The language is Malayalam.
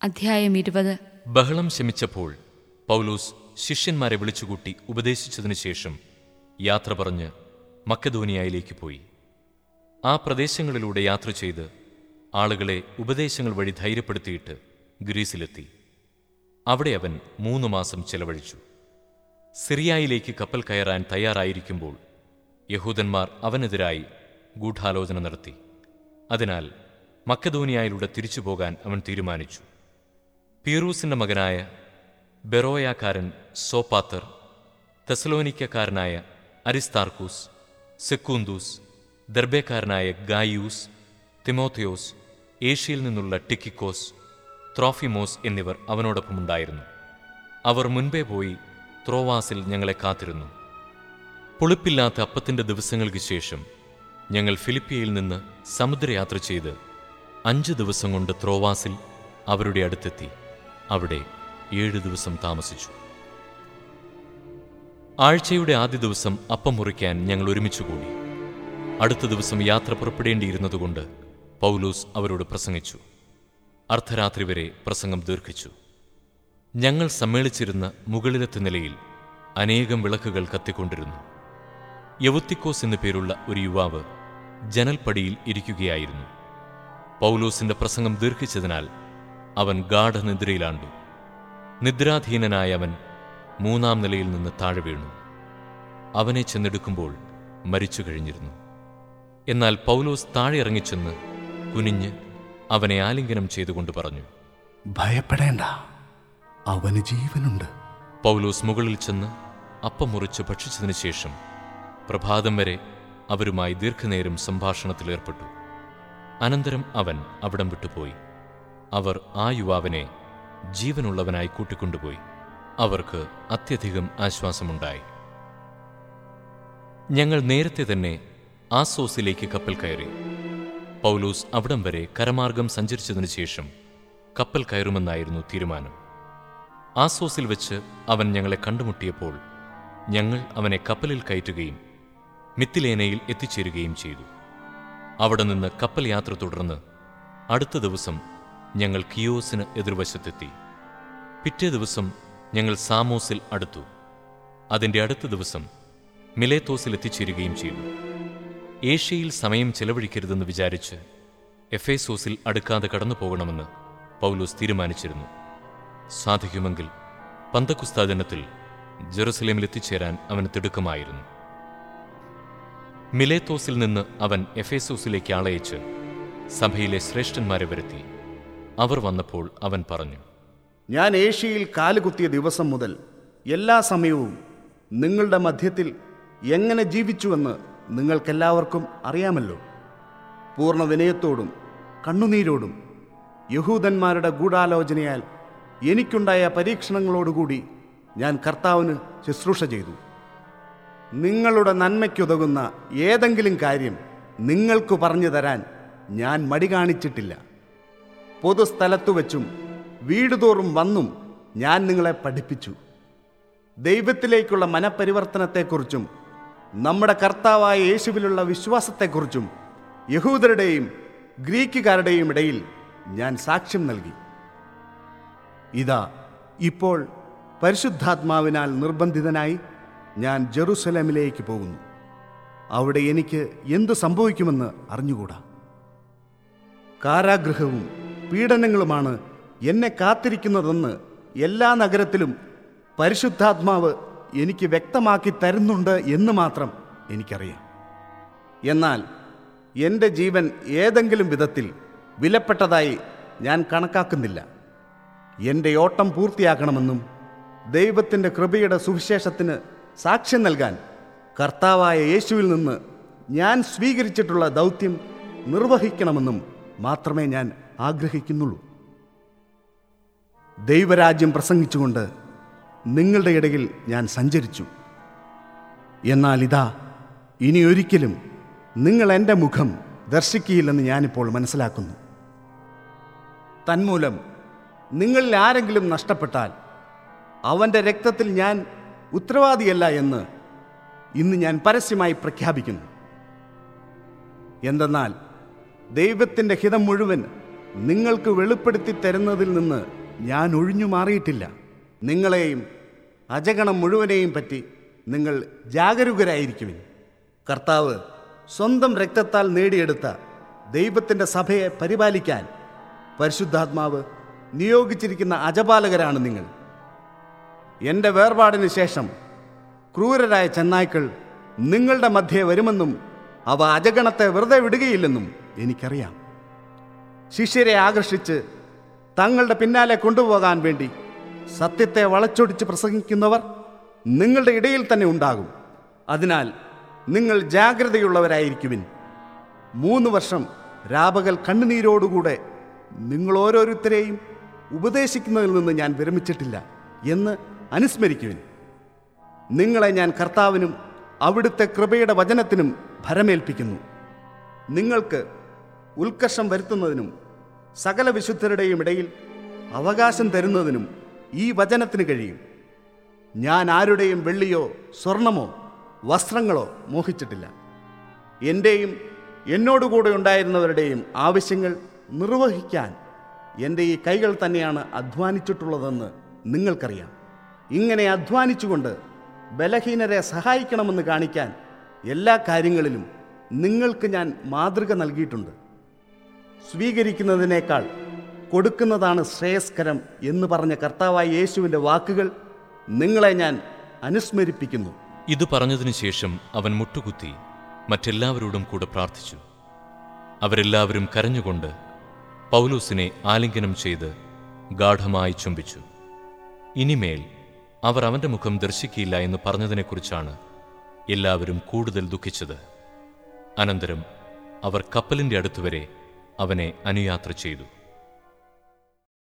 അധ്യായം ഇരുപത് ബഹളം ശമിച്ചപ്പോൾ പൗലോസ് ശിഷ്യന്മാരെ വിളിച്ചുകൂട്ടി ഉപദേശിച്ചതിനു ശേഷം യാത്ര പറഞ്ഞ് മക്കധോനിയയിലേക്ക് പോയി ആ പ്രദേശങ്ങളിലൂടെ യാത്ര ചെയ്ത് ആളുകളെ ഉപദേശങ്ങൾ വഴി ധൈര്യപ്പെടുത്തിയിട്ട് ഗ്രീസിലെത്തി അവിടെ അവൻ മൂന്ന് മാസം ചെലവഴിച്ചു സിറിയായിലേക്ക് കപ്പൽ കയറാൻ തയ്യാറായിരിക്കുമ്പോൾ യഹൂദന്മാർ അവനെതിരായി ഗൂഢാലോചന നടത്തി അതിനാൽ മക്കധോനിയയിലൂടെ തിരിച്ചു പോകാൻ അവൻ തീരുമാനിച്ചു പീറൂസിന്റെ മകനായ ബെറോയാക്കാരൻ സോപ്പാത്തർ തെസലോനിക്കക്കാരനായ അരിസ്താർക്കൂസ് സെക്കൂന്തൂസ് ദർബേക്കാരനായ ഗായൂസ് തിമോത്തിയോസ് ഏഷ്യയിൽ നിന്നുള്ള ടിക്കിക്കോസ് ത്രോഫിമോസ് എന്നിവർ അവനോടൊപ്പമുണ്ടായിരുന്നു അവർ മുൻപേ പോയി ത്രോവാസിൽ ഞങ്ങളെ കാത്തിരുന്നു പുളിപ്പില്ലാത്ത അപ്പത്തിന്റെ ദിവസങ്ങൾക്ക് ശേഷം ഞങ്ങൾ ഫിലിപ്പിയയിൽ നിന്ന് സമുദ്രയാത്ര ചെയ്ത് അഞ്ച് ദിവസം കൊണ്ട് ത്രോവാസിൽ അവരുടെ അടുത്തെത്തി അവിടെ ഏഴ് ദിവസം താമസിച്ചു ആഴ്ചയുടെ ആദ്യ ദിവസം അപ്പം മുറിക്കാൻ ഞങ്ങൾ ഒരുമിച്ച് കൂടി അടുത്ത ദിവസം യാത്ര പുറപ്പെടേണ്ടിയിരുന്നതുകൊണ്ട് പൗലൂസ് അവരോട് പ്രസംഗിച്ചു അർദ്ധരാത്രി വരെ പ്രസംഗം ദീർഘിച്ചു ഞങ്ങൾ സമ്മേളിച്ചിരുന്ന മുകളിലത്തെ നിലയിൽ അനേകം വിളക്കുകൾ കത്തിക്കൊണ്ടിരുന്നു യവുത്തിക്കോസ് എന്നു പേരുള്ള ഒരു യുവാവ് ജനൽപ്പടിയിൽ ഇരിക്കുകയായിരുന്നു പൗലോസിന്റെ പ്രസംഗം ദീർഘിച്ചതിനാൽ അവൻ ഗാഠനിദ്രയിലാണ്ടു നിദ്രാധീനനായ അവൻ മൂന്നാം നിലയിൽ നിന്ന് താഴെ വീണു അവനെ ചെന്നെടുക്കുമ്പോൾ മരിച്ചു കഴിഞ്ഞിരുന്നു എന്നാൽ പൗലോസ് താഴെ ഇറങ്ങിച്ചെന്ന് കുനിഞ്ഞ് അവനെ ആലിംഗനം ചെയ്തുകൊണ്ട് പറഞ്ഞു ഭയപ്പെടേണ്ട അവന് ജീവനുണ്ട് പൗലോസ് മുകളിൽ ചെന്ന് അപ്പം മുറിച്ച് ഭക്ഷിച്ചതിനു ശേഷം പ്രഭാതം വരെ അവരുമായി ദീർഘനേരം സംഭാഷണത്തിലേർപ്പെട്ടു അനന്തരം അവൻ അവിടം വിട്ടുപോയി അവർ ആ യുവാവിനെ ജീവനുള്ളവനായി കൂട്ടിക്കൊണ്ടുപോയി അവർക്ക് അത്യധികം ആശ്വാസമുണ്ടായി ഞങ്ങൾ നേരത്തെ തന്നെ ആസോസിലേക്ക് കപ്പൽ കയറി പൗലൂസ് അവിടം വരെ കരമാർഗം സഞ്ചരിച്ചതിനു ശേഷം കപ്പൽ കയറുമെന്നായിരുന്നു തീരുമാനം ആസോസിൽ വെച്ച് അവൻ ഞങ്ങളെ കണ്ടുമുട്ടിയപ്പോൾ ഞങ്ങൾ അവനെ കപ്പലിൽ കയറ്റുകയും മിത്തിലേനയിൽ എത്തിച്ചേരുകയും ചെയ്തു അവിടെ നിന്ന് കപ്പൽ യാത്ര തുടർന്ന് അടുത്ത ദിവസം ഞങ്ങൾ കിയോസിന് എതിർവശത്തെത്തി പിറ്റേ ദിവസം ഞങ്ങൾ സാമോസിൽ അടുത്തു അതിൻ്റെ അടുത്ത ദിവസം മിലേത്തോസിൽ എത്തിച്ചേരുകയും ചെയ്തു ഏഷ്യയിൽ സമയം ചെലവഴിക്കരുതെന്ന് വിചാരിച്ച് എഫേസോസിൽ അടുക്കാതെ കടന്നു പോകണമെന്ന് പൗലോസ് തീരുമാനിച്ചിരുന്നു സാധിക്കുമെങ്കിൽ പന്തക്കുസ്താ ദിനത്തിൽ ജെറുസലേമിൽ എത്തിച്ചേരാൻ അവന് തിടുക്കമായിരുന്നു മിലേത്തോസിൽ നിന്ന് അവൻ എഫേസോസിലേക്ക് ആളയച്ച് സഭയിലെ ശ്രേഷ്ഠന്മാരെ വരുത്തി അവർ വന്നപ്പോൾ അവൻ പറഞ്ഞു ഞാൻ ഏഷ്യയിൽ കാലുകുത്തിയ ദിവസം മുതൽ എല്ലാ സമയവും നിങ്ങളുടെ മധ്യത്തിൽ എങ്ങനെ ജീവിച്ചുവെന്ന് നിങ്ങൾക്കെല്ലാവർക്കും അറിയാമല്ലോ പൂർണ്ണ വിനയത്തോടും കണ്ണുനീരോടും യഹൂദന്മാരുടെ ഗൂഢാലോചനയാൽ എനിക്കുണ്ടായ പരീക്ഷണങ്ങളോടുകൂടി ഞാൻ കർത്താവിന് ശുശ്രൂഷ ചെയ്തു നിങ്ങളുടെ നന്മയ്ക്കുതകുന്ന ഏതെങ്കിലും കാര്യം നിങ്ങൾക്ക് പറഞ്ഞു തരാൻ ഞാൻ മടി കാണിച്ചിട്ടില്ല പൊതുസ്ഥലത്തു വച്ചും വീടുതോറും വന്നും ഞാൻ നിങ്ങളെ പഠിപ്പിച്ചു ദൈവത്തിലേക്കുള്ള മനപരിവർത്തനത്തെക്കുറിച്ചും നമ്മുടെ കർത്താവായ യേശുവിലുള്ള വിശ്വാസത്തെക്കുറിച്ചും യഹൂദരുടെയും ഗ്രീക്കുകാരുടെയും ഇടയിൽ ഞാൻ സാക്ഷ്യം നൽകി ഇതാ ഇപ്പോൾ പരിശുദ്ധാത്മാവിനാൽ നിർബന്ധിതനായി ഞാൻ ജെറുസലേമിലേക്ക് പോകുന്നു അവിടെ എനിക്ക് എന്തു സംഭവിക്കുമെന്ന് അറിഞ്ഞുകൂടാ കാരാഗൃഹവും പീഡനങ്ങളുമാണ് എന്നെ കാത്തിരിക്കുന്നതെന്ന് എല്ലാ നഗരത്തിലും പരിശുദ്ധാത്മാവ് എനിക്ക് വ്യക്തമാക്കി തരുന്നുണ്ട് എന്ന് മാത്രം എനിക്കറിയാം എന്നാൽ എൻ്റെ ജീവൻ ഏതെങ്കിലും വിധത്തിൽ വിലപ്പെട്ടതായി ഞാൻ കണക്കാക്കുന്നില്ല എൻ്റെ ഓട്ടം പൂർത്തിയാക്കണമെന്നും ദൈവത്തിൻ്റെ കൃപയുടെ സുവിശേഷത്തിന് സാക്ഷ്യം നൽകാൻ കർത്താവായ യേശുവിൽ നിന്ന് ഞാൻ സ്വീകരിച്ചിട്ടുള്ള ദൗത്യം നിർവഹിക്കണമെന്നും മാത്രമേ ഞാൻ ആഗ്രഹിക്കുന്നുള്ളൂ ദൈവരാജ്യം പ്രസംഗിച്ചുകൊണ്ട് നിങ്ങളുടെ ഇടയിൽ ഞാൻ സഞ്ചരിച്ചു എന്നാൽ ഇതാ ഇനി ഒരിക്കലും നിങ്ങൾ എൻ്റെ മുഖം ദർശിക്കുകയില്ലെന്ന് ഞാനിപ്പോൾ മനസ്സിലാക്കുന്നു തന്മൂലം നിങ്ങളിൽ ആരെങ്കിലും നഷ്ടപ്പെട്ടാൽ അവൻ്റെ രക്തത്തിൽ ഞാൻ ഉത്തരവാദിയല്ല എന്ന് ഇന്ന് ഞാൻ പരസ്യമായി പ്രഖ്യാപിക്കുന്നു എന്തെന്നാൽ ദൈവത്തിൻ്റെ ഹിതം മുഴുവൻ നിങ്ങൾക്ക് വെളിപ്പെടുത്തി തരുന്നതിൽ നിന്ന് ഞാൻ ഒഴിഞ്ഞു മാറിയിട്ടില്ല നിങ്ങളെയും അജഗണം മുഴുവനെയും പറ്റി നിങ്ങൾ ജാഗരൂകരായിരിക്കുവിൻ കർത്താവ് സ്വന്തം രക്തത്താൽ നേടിയെടുത്ത ദൈവത്തിൻ്റെ സഭയെ പരിപാലിക്കാൻ പരിശുദ്ധാത്മാവ് നിയോഗിച്ചിരിക്കുന്ന അജപാലകരാണ് നിങ്ങൾ എൻ്റെ വേർപാടിന് ശേഷം ക്രൂരരായ ചെന്നായ്ക്കൾ നിങ്ങളുടെ മധ്യേ വരുമെന്നും അവ അജഗണത്തെ വെറുതെ വിടുകയില്ലെന്നും എനിക്കറിയാം ശിഷ്യരെ ആകർഷിച്ച് തങ്ങളുടെ പിന്നാലെ കൊണ്ടുപോകാൻ വേണ്ടി സത്യത്തെ വളച്ചൊടിച്ച് പ്രസംഗിക്കുന്നവർ നിങ്ങളുടെ ഇടയിൽ തന്നെ ഉണ്ടാകും അതിനാൽ നിങ്ങൾ ജാഗ്രതയുള്ളവരായിരിക്കുവിൻ മൂന്ന് വർഷം രാപകൽ കണ്ണുനീരോടുകൂടെ നിങ്ങൾ ഓരോരുത്തരെയും ഉപദേശിക്കുന്നതിൽ നിന്ന് ഞാൻ വിരമിച്ചിട്ടില്ല എന്ന് അനുസ്മരിക്കുവിൻ നിങ്ങളെ ഞാൻ കർത്താവിനും അവിടുത്തെ കൃപയുടെ വചനത്തിനും ഭരമേൽപ്പിക്കുന്നു നിങ്ങൾക്ക് ഉത്കർഷം വരുത്തുന്നതിനും സകല വിശുദ്ധരുടെയും ഇടയിൽ അവകാശം തരുന്നതിനും ഈ വചനത്തിന് കഴിയും ഞാൻ ആരുടെയും വെള്ളിയോ സ്വർണമോ വസ്ത്രങ്ങളോ മോഹിച്ചിട്ടില്ല എൻ്റെയും എന്നോടുകൂടെ ഉണ്ടായിരുന്നവരുടെയും ആവശ്യങ്ങൾ നിർവഹിക്കാൻ എൻ്റെ ഈ കൈകൾ തന്നെയാണ് അധ്വാനിച്ചിട്ടുള്ളതെന്ന് നിങ്ങൾക്കറിയാം ഇങ്ങനെ അധ്വാനിച്ചുകൊണ്ട് ബലഹീനരെ സഹായിക്കണമെന്ന് കാണിക്കാൻ എല്ലാ കാര്യങ്ങളിലും നിങ്ങൾക്ക് ഞാൻ മാതൃക നൽകിയിട്ടുണ്ട് സ്വീകരിക്കുന്നതിനേക്കാൾ കൊടുക്കുന്നതാണ് ശ്രേയസ്കരം എന്ന് പറഞ്ഞ കർത്താവായ യേശുവിൻ്റെ വാക്കുകൾ നിങ്ങളെ ഞാൻ അനുസ്മരിപ്പിക്കുന്നു ഇത് പറഞ്ഞതിനു ശേഷം അവൻ മുട്ടുകുത്തി മറ്റെല്ലാവരോടും കൂടെ പ്രാർത്ഥിച്ചു അവരെല്ലാവരും കരഞ്ഞുകൊണ്ട് പൗലോസിനെ ആലിംഗനം ചെയ്ത് ഗാഠമായി ചുംബിച്ചു ഇനിമേൽ അവർ അവന്റെ മുഖം ദർശിക്കില്ല എന്ന് പറഞ്ഞതിനെക്കുറിച്ചാണ് എല്ലാവരും കൂടുതൽ ദുഃഖിച്ചത് അനന്തരം അവർ കപ്പലിന്റെ അടുത്തുവരെ അവനെ അനുയാത്ര ചെയ്തു